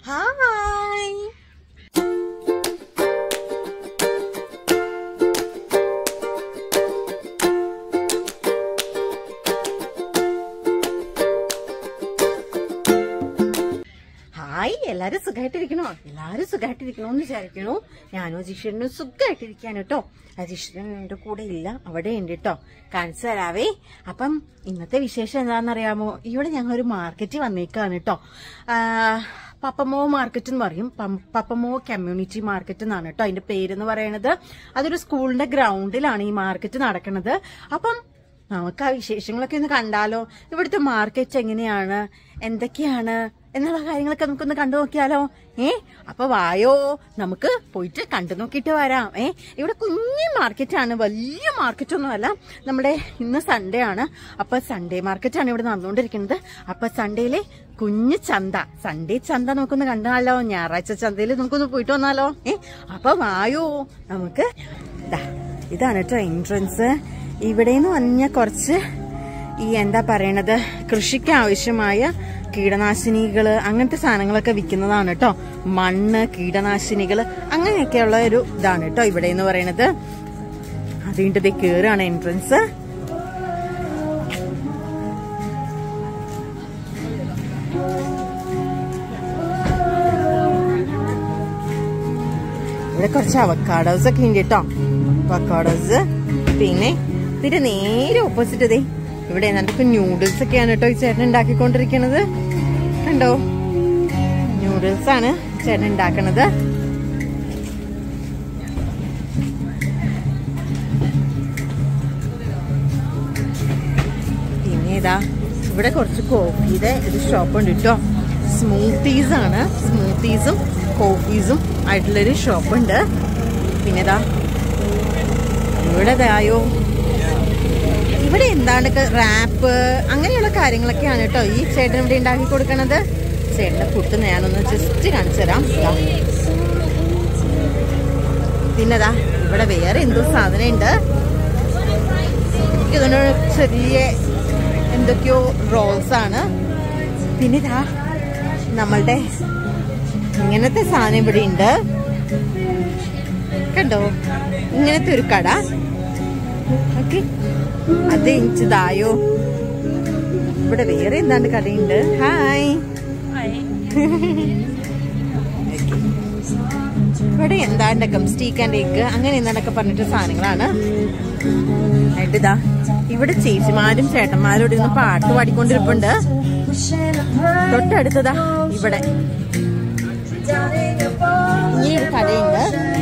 Hi hi എല്ലാരും സുഖമായിട്ടിരിക്കണോ എല്ലാരും സുഖമായിട്ടിരിക്കണോ എന്ന് വിചാരിക്കണു ഞാനും അജീഷനും സുഖമായിട്ടിരിക്കാണ് കേട്ടോ അജീഷനും എന്റെ കൂടെ ഇല്ല അവിടെ ഉണ്ട് കേട്ടോ കാണിച്ചു തരാവേ അപ്പം ഇന്നത്തെ വിശേഷം എന്താണെന്നറിയാമോ ഇവിടെ ഞങ്ങൾ ഒരു മാർക്കറ്റ് വന്നേക്കാണ് കേട്ടോ ആ, പപ്പമോ മാർക്കറ്റ് എന്ന് പറയും പം- പപ്പമോ കമ്മ്യൂണിറ്റി മാർക്കറ്റ് എന്നാണ് കേട്ടോ അതിന്റെ പേരെന്ന് പറയണത് അതൊരു സ്കൂളിന്റെ ഗ്രൗണ്ടിലാണ് ഈ മാർക്കറ്റ് നടക്കുന്നത് അപ്പം നമുക്ക് ആ വിശേഷങ്ങളൊക്കെ ഒന്ന് കണ്ടാലോ ഇവിടുത്തെ മാർക്കറ്റ് എങ്ങനെയാണ് എന്തൊക്കെയാണ് എന്നുള്ള കാര്യങ്ങളൊക്കെ നമുക്കൊന്ന് കണ്ടു നോക്കിയാലോ ഏ അപ്പൊ വായോ നമുക്ക് പോയിട്ട് കണ്ടു നോക്കിയിട്ട് വരാം ഏ ഇവിടെ കുഞ്ഞു മാർക്കറ്റാണ് വലിയ മാർക്കറ്റ് ഒന്നുമല്ല നമ്മുടെ ഇന്ന് സൺഡേ ആണ് അപ്പൊ സൺഡേ മാർക്കറ്റാണ് ഇവിടെ നടന്നുകൊണ്ടിരിക്കുന്നത് അപ്പൊ സൺഡേയിലെ കുഞ്ഞു ചന്ത സൺഡേ ചന്ത നമുക്കൊന്ന് കണ്ടാലോ ഞായറാഴ്ച ചന്തയിൽ നമുക്കൊന്ന് പോയിട്ട് വന്നാലോ ഏ അപ്പൊ വായോ നമുക്ക് ദാ, ഇതാണ് കേട്ടോ എൻട്രൻസ് ഇവിടെ നിന്ന് പറഞ്ഞ കുറച്ച് ഈ എന്താ പറയണത് കൃഷിക്ക് ആവശ്യമായ കീടനാശിനികള് അങ്ങനത്തെ സാധനങ്ങളൊക്കെ വിൽക്കുന്നതാണ് കേട്ടോ മണ്ണ് കീടനാശിനികള് അങ്ങനെയൊക്കെയുള്ള ഒരു ഇതാണ് കേട്ടോ ഇവിടെ എന്ന് പറയണത് അതിന്റെ ഇത് കേറാണ് എൻട്രൻസ് ഇവിടെ കുറച്ച് അവക്കാഡോസ് ഒക്കെ ഉണ്ട് കേട്ടോ അവക്കാഡോസ് പിന്നെ ഇതിന്റെ നേരെ ഓപ്പോസിറ്റ് ഇതേ ഇവിടെ എന്തൊക്കെ ന്യൂഡിൽസ് ഒക്കെയാണ് കേട്ടോ ഈ ചേട്ടൻ ഉണ്ടാക്കിക്കൊണ്ടിരിക്കണത് കണ്ടോ ന്യൂഡിൽസ് ആണ് ചേട്ടൻ ഉണ്ടാക്കണത് പിന്നെ ഇതാ ഇവിടെ കുറച്ച് കോഫിയുടെ ഒരു ഷോപ്പ് ഉണ്ട് കേട്ടോ സ്മൂത്തീസ് ആണ് സ്മൂത്തീസും കോഫീസും ആയിട്ടുള്ളൊരു ഷോപ്പ് ഉണ്ട് പിന്നെ ഇതാ ഇവിടെ ഇതായോ ഇവിടെ എന്താണ് റാപ്പ് അങ്ങനെയുള്ള കാര്യങ്ങളൊക്കെയാണ് കേട്ടോ ഈ ചേട്ടൻ ഇവിടെ ഉണ്ടാക്കി കൊടുക്കണത് ചേട്ടന്റെ ഫുഡ് ഞാനൊന്ന് ജസ്റ്റ് കാണിച്ചു തരാം ഇതാ. പിന്നെതാ ഇവിടെ വേറെ എന്തോ സാധനം ഉണ്ട് ഇതിന് ചെറിയ എന്തൊക്കെയോ റോൾസ് ആണ് പിന്നെ ഇതാ നമ്മളുടെ ഇങ്ങനത്തെ സാധനം ഇവിടെ ഉണ്ട് കണ്ടോ ഇങ്ങനത്തെ ഒരു കട ഓക്കെ അത് എനിച്ചതായോ ഇവിടെ വേറെ എന്താണ്ട് കടയുണ്ട് ഹായ് ഇവിടെ എന്താണ്ടൊക്കെ സ്റ്റീക്ക് ആൻഡ് എഗ് അങ്ങനെ എന്താണ്ടൊക്കെ പറഞ്ഞിട്ട് സാധനങ്ങളാണ് എന്നിട്ട് ഇതാ ഇവിടെ ചേച്ചിമാരും ചേട്ടന്മാരും ഇവിടെ നിന്ന് പാട്ട് പാടിക്കൊണ്ടിരിപ്പുണ്ട് തൊട്ടടുത്തതാ ഇവിടെ ഇങ്ങനെ ഒരു കടയുണ്ട്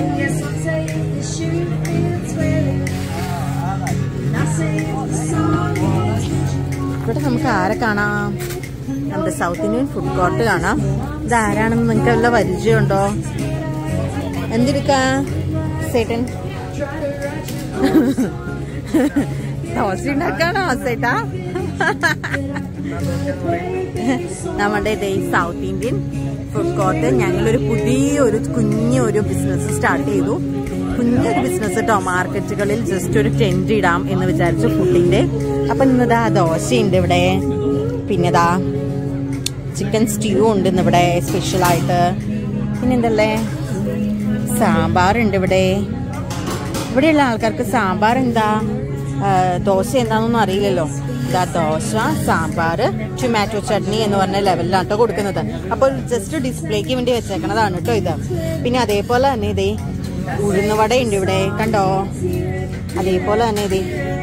ഇവിടെ നമുക്ക് ആരെ കാണാം നമ്മുടെ സൗത്ത് ഇന്ത്യൻ ഫുഡ് കോർട്ട് കാണാം ഇത് ആരാണെന്ന് നിങ്ങൾക്ക് വല്ല പരിചയമുണ്ടോ എന്തിരിക്കാ സേട്ടൻ ദോശ ഉണ്ടാക്കാണോ സേട്ടാ നമ്മുടെ ഇതേ സൗത്ത് ഇന്ത്യൻ ഫുഡ് കോർട്ട് ഞങ്ങളൊരു പുതിയ ഒരു കുഞ്ഞു ഒരു ബിസിനസ് സ്റ്റാർട്ട് ചെയ്തു കുഞ്ഞൊരു ബിസിനസ് കേട്ടോ മാർക്കറ്റുകളിൽ ജസ്റ്റ് ഒരു ടെന്റ് ഇടാം എന്ന് വിചാരിച്ചു ഫുഡിന്റെ അപ്പൊ ഇന്നതാ ദോശയുണ്ട് ഇവിടെ പിന്നെതാ ചിക്കൻ സ്റ്റ്യൂ ഉണ്ട് ഇന്ന് ഇവിടെ സ്പെഷ്യൽ ആയിട്ട് പിന്നെന്തല്ലേ സാമ്പാറുണ്ട് ഇവിടെ ഇവിടെയുള്ള ആൾക്കാർക്ക് സാമ്പാർ എന്താ ആ, ദോശ എന്താണെന്നൊന്നും അറിയില്ലല്ലോ ഇതാ ദോശ സാമ്പാർ ടൊമാറ്റോ ചട്നി എന്ന് പറഞ്ഞ ലെവലിലാണ് കേട്ടോ കൊടുക്കുന്നത് അപ്പോൾ ജസ്റ്റ് ഡിസ്പ്ലേക്ക് വേണ്ടി വെച്ചേക്കണതാണ് കേട്ടോ ഇത് പിന്നെ അതേപോലെ തന്നെ ഇതേ ഉഴുന്നുവട ഉണ്ട് ഇവിടെ കണ്ടോ അതേപോലെ തന്നെ ഇതേ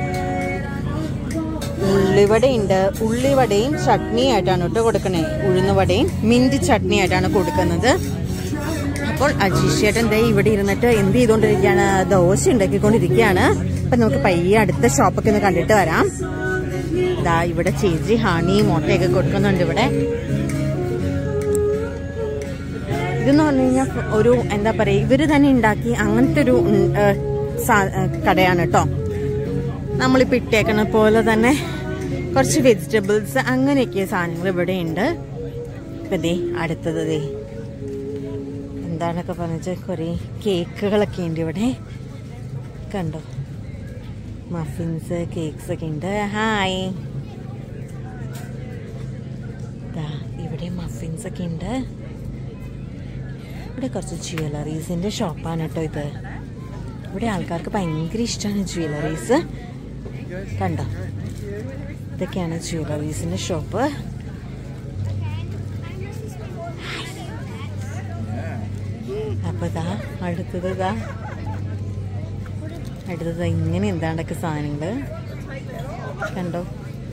ഉള്ളിവടയുണ്ട് ഉള്ളിവടയും ചട്നി ആയിട്ടാണ് കേട്ടോ കൊടുക്കണേ ഉഴുന്നുവടയും മിന്റ് ചട്നി ആയിട്ടാണ് കൊടുക്കുന്നത് അപ്പോൾ അജീഷ് ചേട്ടൻ ദേ ഇവിടെ ഇരുന്നിട്ട് എന്ത് ചെയ്തുകൊണ്ടിരിക്കുകയാണ് ദോശ ഉണ്ടാക്കിക്കൊണ്ടിരിക്കുകയാണ് അപ്പൊ നമുക്ക് പയ്യെ അടുത്ത ഷോപ്പൊക്കെ ഒന്ന് കണ്ടിട്ട് വരാം ഇതാ ഇവിടെ ചേച്ചി ഹണി മുട്ടയൊക്കെ കൊടുക്കുന്നുണ്ട് ഇവിടെ ഇതെന്ന് പറഞ്ഞു കഴിഞ്ഞാൽ ഒരു എന്താ പറയാ ഇവര് തന്നെ ഉണ്ടാക്കി അങ്ങനത്തെ ഒരു ഉം, ഏ, സാ- ഏ, കടയാണ് കേട്ടോ നമ്മളിപ്പോൾ ഇട്ടേക്കണ പോലെ തന്നെ കുറച്ച് വെജിറ്റബിൾസ് അങ്ങനെയൊക്കെ സാധനങ്ങൾ ഇവിടെ ഉണ്ട് ഇപ്പൊ ദേ അടുത്തത് ദേ എന്താണൊക്കെ പറഞ്ഞാൽ കുറേ കേക്കുകളൊക്കെ ഉണ്ട് ഇവിടെ കണ്ടോ മഫിൻസ് കേക്ക്സ് ഒക്കെ ഉണ്ട് ഹായ് ദാ ഇവിടെ മഫിൻസ് ഒക്കെ ഉണ്ട് ഇവിടെ കുറച്ച് ജ്വല്ലറീസിന്റെ ഷോപ്പാണ് കേട്ടോ ഇത് ഇവിടെ ആൾക്കാർക്ക് ഭയങ്കര ഇഷ്ടമാണ് ജ്വല്ലറീസ് കണ്ടോ ഇതൊക്കെയാണ് ജ്വല്ലറീസിന്റെ ഷോപ്പ് അപ്പൊ ഇതാ അടുത്തത് ഇതാ അടുത്തത് ഇങ്ങനെ എന്താണ്ടൊക്കെ സാധനങ്ങള് കണ്ടോ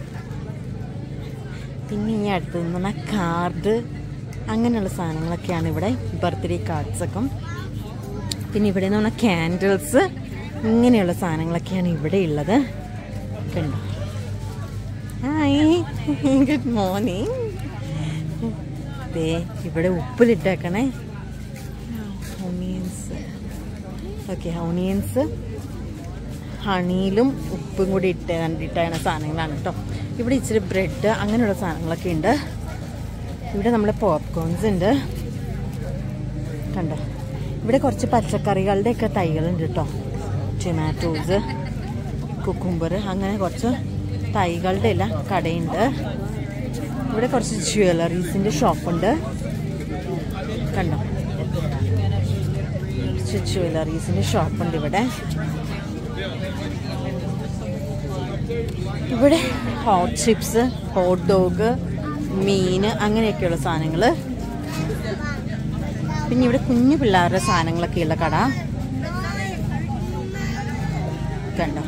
പിന്നെ ഈ അടുത്ത് നിന്ന് കാർഡ് അങ്ങനെയുള്ള സാധനങ്ങളൊക്കെയാണ് ഇവിടെ ബർത്ത്ഡേ കാർഡ്സ് ഒക്കെ പിന്നെ ഇവിടെ എന്ന് പറഞ്ഞാൽ ക്യാൻഡിൽസ് ഇങ്ങനെയുള്ള സാധനങ്ങളൊക്കെയാണ് ഇവിടെ ഉള്ളത് കണ്ടോ ഹായ് ഗുഡ് മോർണിംഗ് ദേ ഇവിടെ ഉപ്പിലിട്ടേക്കണേ ഓണിയൻസ് ഓക്കെ ഓണിയൻസ് ഹണിയിലും ഉപ്പും കൂടി ഇട്ട് കണ്ടിട്ടാണ് സാധനങ്ങളാണ് കേട്ടോ ഇവിടെ ഇച്ചിരി ബ്രെഡ് അങ്ങനെയുള്ള സാധനങ്ങളൊക്കെ ഉണ്ട് ഇവിടെ നമ്മൾ പോപ്കോൺസ് ഉണ്ട് കണ്ടോ ഇവിടെ കുറച്ച് പച്ചക്കറികളുടെ ഒക്കെ തൈകളുണ്ട് കേട്ടോ ടൊമാറ്റോസ് കുക്കുംബർ അങ്ങനെ കുറച്ച് തൈകളുടെ എല്ലാം കടയുണ്ട് ഇവിടെ കുറച്ച് ജ്വല്ലറീസിന്റെ ഷോപ്പുണ്ട് കണ്ടോ കുറച്ച് ജ്വല്ലറീസിന്റെ ഷോപ്പുണ്ട് ഇവിടെ ഇവിടെ ഹോട്ട് ചിപ്സ് ഹോട്ട് ഡോഗ് മീന് അങ്ങനെയൊക്കെയുള്ള സാധനങ്ങൾ പിന്നെ ഇവിടെ കുഞ്ഞു പിള്ളേരുടെ സാധനങ്ങളൊക്കെയുള്ള കട കണ്ടോ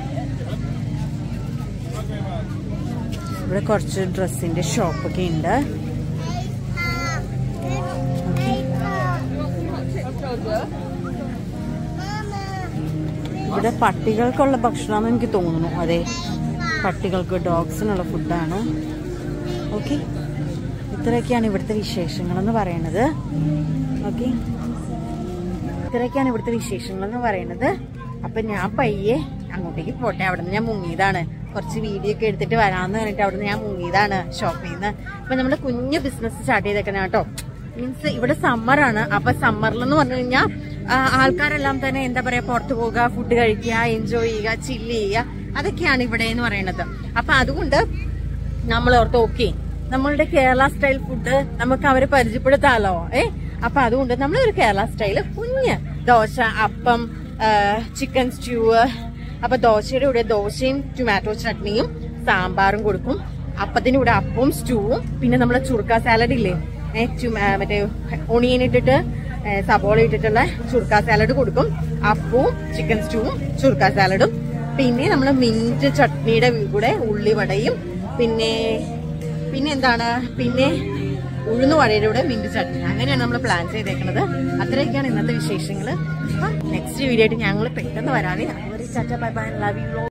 ഇവിടെ കുറച്ച് ഡ്രസ്സിന്റെ ഷോപ്പൊക്കെ ഉണ്ട് ഇവിടെ പട്ടികൾക്കുള്ള ഭക്ഷണമെന്ന് എനിക്ക് തോന്നുന്നു അതെ പട്ടികൾക്ക് ഡോഗ്സിനുള്ള ഫുഡാണ് ഓക്കെ ഇത്രയൊക്കെയാണ് ഇവിടുത്തെ വിശേഷങ്ങൾ എന്ന് പറയുന്നത് ഓക്കെ ഇത്രയൊക്കെയാണ് ഇവിടുത്തെ വിശേഷങ്ങൾ എന്ന് പറയുന്നത് അപ്പൊ ഞാൻ പയ്യെ അങ്ങോട്ടേക്ക് പോട്ടെ അവിടെ നിന്ന് ഞാൻ മുങ്ങിയതാണ് കുറച്ച് വീഡിയോ ഒക്കെ എടുത്തിട്ട് വരാമെന്ന് പറഞ്ഞിട്ട് അവിടെ നിന്ന് ഞാൻ മുങ്ങിയതാണ് ഷോപ്പിൽ നിന്ന് അപ്പൊ നമ്മുടെ കുഞ്ഞു ബിസിനസ് സ്റ്റാർട്ട് ചെയ്തേക്കണ കേട്ടോ മീൻസ് ഇവിടെ സമ്മറാണ് അപ്പൊ സമ്മറിൽ എന്ന് പറഞ്ഞു കഴിഞ്ഞാൽ ആൾക്കാരെല്ലാം തന്നെ എന്താ പറയാ പുറത്തു പോകുക ഫുഡ് കഴിക്കുക എൻജോയ് ചെയ്യുക ചില്ല് ചെയ്യുക അതൊക്കെയാണ് ഇവിടെ എന്ന് പറയുന്നത് അപ്പൊ അതുകൊണ്ട് നമ്മൾ ഓർത്ത് ഓക്കെ നമ്മളുടെ കേരള സ്റ്റൈൽ ഫുഡ് നമുക്ക് അവരെ പരിചയപ്പെടുത്താലോ ഏ അപ്പൊ അതുകൊണ്ട് നമ്മളൊരു കേരള സ്റ്റൈല് കുഞ്ഞ് ദോശ അപ്പം ചിക്കൻ സ്റ്റ്യൂ അപ്പൊ ദോശയുടെ കൂടെ ദോശയും ടൊമാറ്റോ ചട്നിയും സാമ്പാറും കൊടുക്കും അപ്പത്തിന് കൂടെ അപ്പവും സ്റ്റൂവും പിന്നെ നമ്മളെ ചുർക്ക സാലഡ് ഇല്ലേ ഏ, ചുമ- മറ്റേ ഒണിയൻ ഇട്ടിട്ട് ഏ, സബോള ഇട്ടിട്ടുള്ള ചുർക്ക സാലഡ് കൊടുക്കും അപ്പവും ചിക്കൻ സ്റ്റൂവും ചുർക്ക സാലഡും പിന്നെ നമ്മൾ മിന്റ് ചട്നിയുടെ കൂടെ ഉള്ളിവടയും പിന്നെ പിന്നെ എന്താണ് പിന്നെ ഉഴുന്ന് വടയുടെ കൂടെ മിന്റ് ചട്നി അങ്ങനെയാണ് നമ്മൾ പ്ലാൻ ചെയ്തേക്കുന്നത് അത്രയൊക്കെയാണ് ഇന്നത്തെ വിശേഷങ്ങൾ നെക്സ്റ്റ് വീഡിയോ ആയിട്ട് ഞങ്ങൾ പെട്ടെന്ന് വരാതെ അതുവരെ ചാറ്റ ബൈ ബൈ ലവ് യു